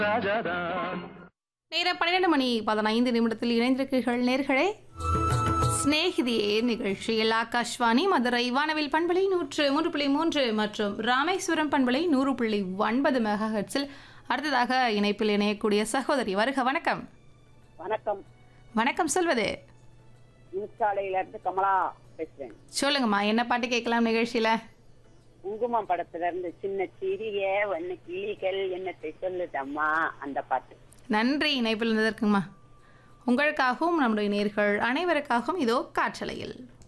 ராஜாதான் நேரம் பன்னிரண்டு மணி பதினைந்து நிமிடத்தில் இணைந்திருக்கிறீர்கள் நேர்களே சிநேகிதியே நிகழ்ச்சியில் ஆகாஷ்வாணி மதுரை வானவில் பண்பலை நூற்று மூன்று புள்ளி மூன்று மற்றும் ராமேஸ்வரம் பண்பலை நூறு புள்ளி ஒன்பது மெகா ஹெர்ட்ஸில் அடுத்ததாக இணைப்பில் இணையக்கூடிய சகோதரி வருக வணக்கம் வணக்கம் வணக்கம் சொல்வது மின்சாலையில இருந்து கமலா பேசுறேன் சொல்லுங்கம்மா என்ன பாட்டு கேட்கலாம் நிகழ்ச்சியில குங்குமம் படத்துல இருந்து சின்ன சிறிய வண்ண கிளிகள் என்னத்தை சொல்லுதம்மா அந்த பாட்டு நன்றி இணைப்பில் இருந்ததற்குமா உங்களுக்காகவும் நம்முடைய நேர்கள் அனைவருக்காகவும் இதோ காற்றலையில்